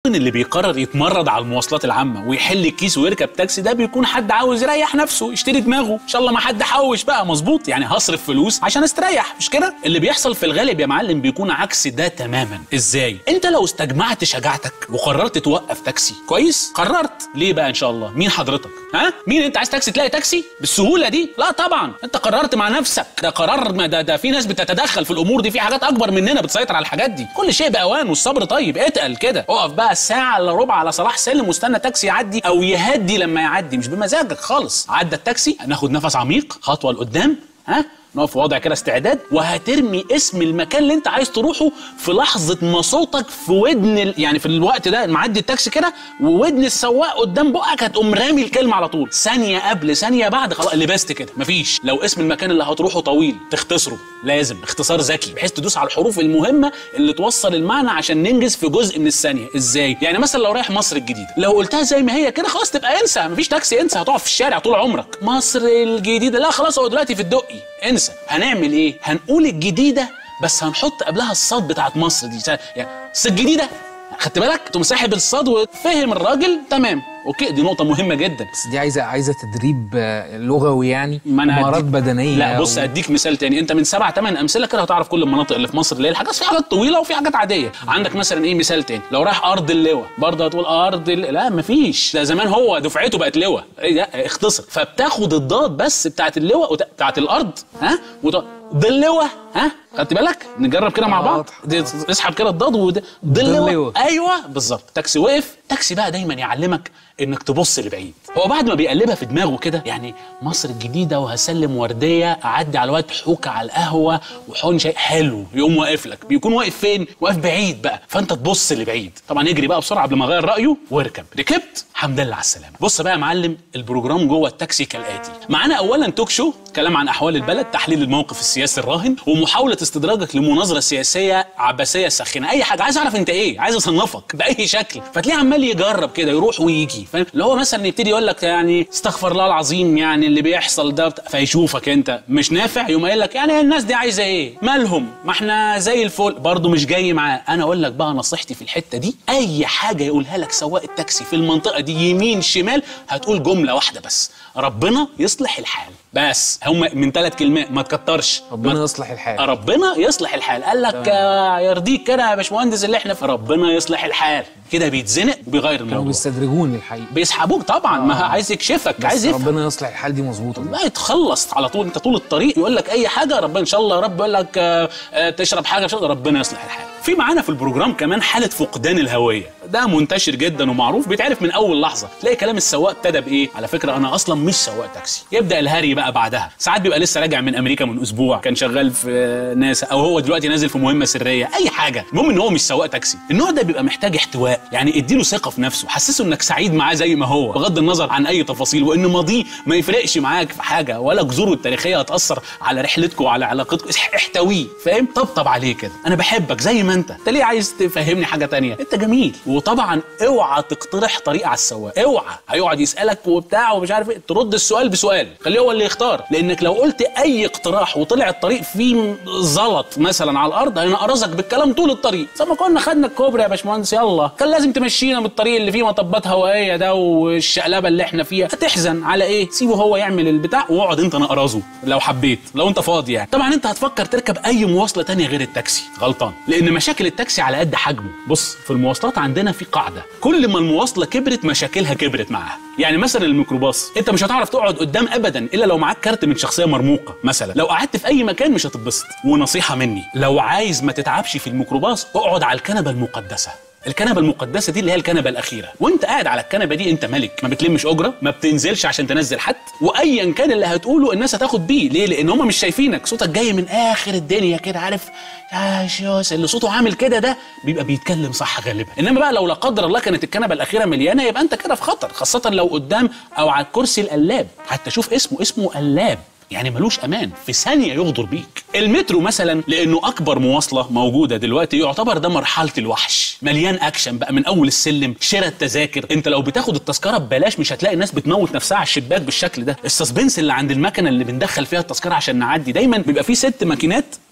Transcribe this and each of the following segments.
المواطن اللي بيقرر يتمرد على المواصلات العامه ويحل الكيس ويركب تاكسي ده بيكون حد عاوز يريح نفسه يشتري دماغه ان شاء الله ما حد حوش بقى مظبوط يعني هصرف فلوس عشان استريح مش كده اللي بيحصل في الغالب يا معلم بيكون عكس ده تماما ازاي انت لو استجمعت شجاعتك وقررت توقف تاكسي كويس قررت ليه بقى ان شاء الله مين حضرتك ها مين انت عايز تاكسي تلاقي تاكسي بالسهوله دي لا طبعا انت قررت مع نفسك ده قرار ما ده, ده في ناس بتتدخل في الامور دي في حاجات اكبر مننا بتسيطر على الحاجات دي كل شيء باوان والصبر طيب اتقل كده اقف بقى ساعه الا ربع على صلاح سالم واستنى تاكسي يعدي او يهدي لما يعدي مش بمزاجك خالص عدى التاكسي ناخد نفس عميق خطوه لقدام ها نقف في وضع كده استعداد وهترمي اسم المكان اللي انت عايز تروحه في لحظه ما صوتك في ودن ال... يعني في الوقت ده معدي التاكسي كده وودن السواق قدام بقك هتقوم رامي الكلمه على طول ثانيه قبل ثانيه بعد خلاص لبست كده مفيش لو اسم المكان اللي هتروحه طويل تختصره لازم اختصار ذكي بحيث تدوس على الحروف المهمه اللي توصل المعنى عشان ننجز في جزء من الثانيه ازاي يعني مثلا لو رايح مصر الجديده لو قلتها زي ما هي كده خلاص تبقى انسى مفيش تاكسي انسى هتقف في الشارع طول عمرك مصر الجديده لا خلاص هو دلوقتي في الدقي انسى هنعمل ايه هنقول الجديده بس هنحط قبلها الصاد بتاعت مصر دي يعني بس الجديده خدت بالك تقوم ساحب الصاد وفهم الراجل تمام اوكي دي نقطه مهمه جدا بس دي عايزه عايزه تدريب آه، لغوي يعني ما أنا مهارات هديك- بدنيه لا بص و- اديك مثال تاني انت من سبع ثمان امثله كده هتعرف كل المناطق اللي في مصر اللي هي الحاجات في حاجات طويله وفي حاجات عاديه عندك مثلا ايه مثال تاني لو رايح ارض اللواء برضه هتقول ارض الل... لا مفيش ده زمان هو دفعته بقت لواء ايه ده اختصر فبتاخد الضاد بس بتاعت اللواء وت... بتاعت الارض ها وت... ضلوة ها خدت بالك نجرب كده مع بعض واضح. دي- اسحب كده الضاد ود... ضلوة ضلوة. ايوه بالظبط تاكسي وقف تاكسي بقى دايما يعلمك انك تبص لبعيد هو بعد ما بيقلبها في دماغه كده يعني مصر الجديده وهسلم ورديه اعدي على وقت حوكه على القهوه وحون شيء حلو يقوم واقف لك بيكون واقف فين واقف بعيد بقى فانت تبص لبعيد طبعا يجري بقى بسرعه قبل ما يغير رايه واركب ركبت الحمد لله على السلامه بص بقى يا معلم البروجرام جوه التاكسي كالاتي معانا اولا توك شو كلام عن احوال البلد تحليل الموقف السياسي الراهن ومحاوله استدراجك لمناظره سياسيه عبثيه ساخنه اي حاجه عايز اعرف انت ايه عايز اصنفك باي شكل فتلاقيه عمال يجرب كده يروح ويجي فاهم اللي هو مثلا يبتدي يقول لك يعني استغفر الله العظيم يعني اللي بيحصل ده بت- فيشوفك انت مش نافع يقوم قايل لك يعني الناس دي عايزه ايه مالهم ما احنا زي الفل برضه مش جاي معاه انا اقول لك بقى نصيحتي في الحته دي اي حاجه يقولها لك سواق التاكسي في المنطقه دي يمين شمال هتقول جمله واحده بس ربنا يصلح الحال بس هم من ثلاث كلمات ما تكترش ربنا يصلح الحال ربنا يصلح الحال قال لك آه، يرضيك كده يا باشمهندس اللي احنا في ربنا يصلح الحال كده بيتزنق وبيغير كانوا الموضوع بيستدرجوني الحقيقه بيسحبوك طبعا ما عايز يكشفك بس عايز يفهم ربنا يصلح الحال دي مظبوطه لا يتخلص على طول انت طول الطريق يقول لك اي حاجه ربنا ان شاء الله يا رب يقول لك آه، آه، تشرب حاجه ان شاء الله ربنا يصلح الحال في معانا في البروجرام كمان حاله فقدان الهويه ده منتشر جدا ومعروف بيتعرف من اول لحظه تلاقي كلام السواق ابتدى بايه على فكره انا اصلا مش سواق تاكسي يبدا الهري بقى بعدها ساعات بيبقى لسه راجع من امريكا من اسبوع كان شغال في آه، ناسا او هو دلوقتي نازل في مهمه سريه اي حاجه المهم ان هو مش سواق تاكسي النوع ده بيبقى محتاج احتواء يعني اديله ثقه في نفسه حسسه انك سعيد معاه زي ما هو بغض النظر عن اي تفاصيل وان ماضيه ما يفرقش معاك في حاجه ولا جذوره التاريخيه هتاثر على رحلتكم وعلى علاقتكم اح- احتويه فاهم طبطب عليه كده انا بحبك زي ما انت انت ليه عايز تفهمني حاجه تانية انت جميل وطبعا اوعى تقترح طريقه على السواق اوعى هيقعد يسالك وبتاع ومش عارف ايه ترد السؤال بسؤال خليه هو اللي يختار لانك لو قلت اي اقتراح وطلع الطريق فيه زلط مثلا على الارض هينقرصك بالكلام طول الطريق زي ما كنا خدنا الكوبري يا باشمهندس يلا كان لازم تمشينا من الطريق اللي فيه مطبات هوائيه ده والشقلبه اللي احنا فيها هتحزن على ايه سيبه هو يعمل البتاع واقعد انت نقرزه لو حبيت لو انت فاضي يعني طبعا انت هتفكر تركب اي مواصله تانية غير التاكسي غلطان لان مشاكل التاكسي على قد حجمه بص في المواصلات عندنا في قاعده كل ما المواصله كبرت مشاكلها كبرت معاها يعني مثلا الميكروباص انت مش هتعرف تقعد قدام ابدا الا لو معاك كارت من شخصيه مرموقه مثلا لو قعدت في اي مكان مش هتتبسط ونصيحه مني لو عايز ما تتعبش في الميكروباص اقعد على الكنبه المقدسه الكنبه المقدسه دي اللي هي الكنبه الاخيره وانت قاعد على الكنبه دي انت ملك ما بتلمش اجره ما بتنزلش عشان تنزل حد وايا كان اللي هتقوله الناس هتاخد بيه ليه لان هم مش شايفينك صوتك جاي من اخر الدنيا كده عارف يا شوس اللي صوته عامل كده ده بيبقى بيتكلم صح غالبا انما بقى لو لا قدر الله كانت الكنبه الاخيره مليانه يبقى انت كده في خطر خاصه لو قدام او على الكرسي القلاب حتى شوف اسمه اسمه قلاب يعني ملوش امان في ثانيه يغدر بيك المترو مثلا لانه اكبر مواصله موجوده دلوقتي يعتبر ده مرحله الوحش مليان اكشن بقى من اول السلم شراء التذاكر انت لو بتاخد التذكره ببلاش مش هتلاقي الناس بتموت نفسها على الشباك بالشكل ده السسبنس اللي عند المكنه اللي بندخل فيها التذكره عشان نعدي دايما بيبقى فيه ست ماكينات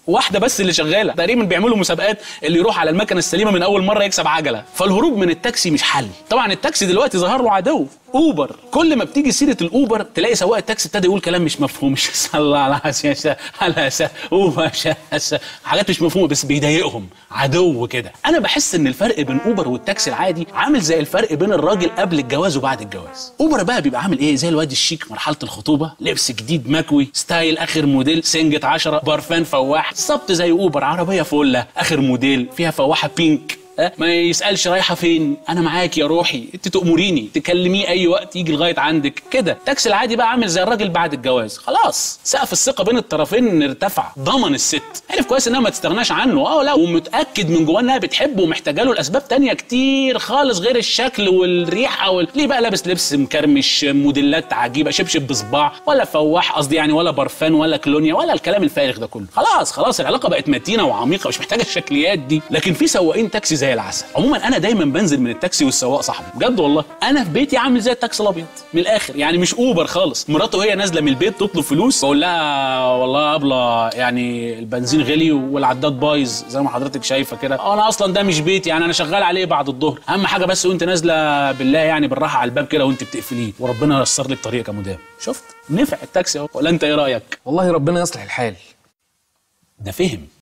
واحده بس اللي شغاله تقريبا بيعملوا مسابقات اللي يروح على المكنه السليمه من اول مره يكسب عجله فالهروب من التاكسي مش حل طبعا التاكسي دلوقتي ظهر له عدو اوبر كل ما بتيجي سيره الاوبر تلاقي سواق التاكسي ابتدى يقول كلام مش مفهوم مش صلى على سياسة على سا اوبر شاسة حاجات مش مفهومه بس بيضايقهم عدو كده انا بحس ان الفرق بين اوبر والتاكسي العادي عامل زي الفرق بين الراجل قبل الجواز وبعد الجواز اوبر بقى بيبقى عامل ايه زي الواد الشيك مرحله الخطوبه لبس جديد مكوي ستايل اخر موديل سنجة عشرة بارفان فواح بالظبط زي اوبر عربيه فله اخر موديل فيها فواحه بينك أه؟ ما يسالش رايحه فين انا معاك يا روحي انت تامريني تكلميه اي وقت يجي لغايه عندك كده التاكسي العادي بقى عامل زي الراجل بعد الجواز خلاص سقف الثقه بين الطرفين ارتفع ضمن الست عرف كويس انها ما تستغناش عنه اه لا ومتاكد من جواه انها بتحبه ومحتاجه له لاسباب تانية كتير خالص غير الشكل والريحه وال... ليه بقى لابس لبس مكرمش موديلات عجيبه شبشب بصباع ولا فواح قصدي يعني ولا برفان ولا كلونيا ولا الكلام الفارغ ده كله خلاص خلاص العلاقه بقت متينه وعميقه مش محتاجه الشكليات دي لكن في سواقين تاكسي زي العسل عموما انا دايما بنزل من التاكسي والسواق صاحبي بجد والله انا في بيتي عامل زي التاكسي الابيض من الاخر يعني مش اوبر خالص مراته وهي نازله من البيت تطلب فلوس بقول لها والله يا ابله يعني البنزين غلي والعداد بايظ زي ما حضرتك شايفه كده آه، انا اصلا ده مش بيتي يعني انا شغال عليه بعد الظهر اهم حاجه بس وانت نازله بالله يعني بالراحه على الباب كده وانت بتقفليه وربنا ييسر لك طريقك يا مدام شفت نفع التاكسي اهو ولا انت ايه رايك والله ربنا يصلح الحال ده فهم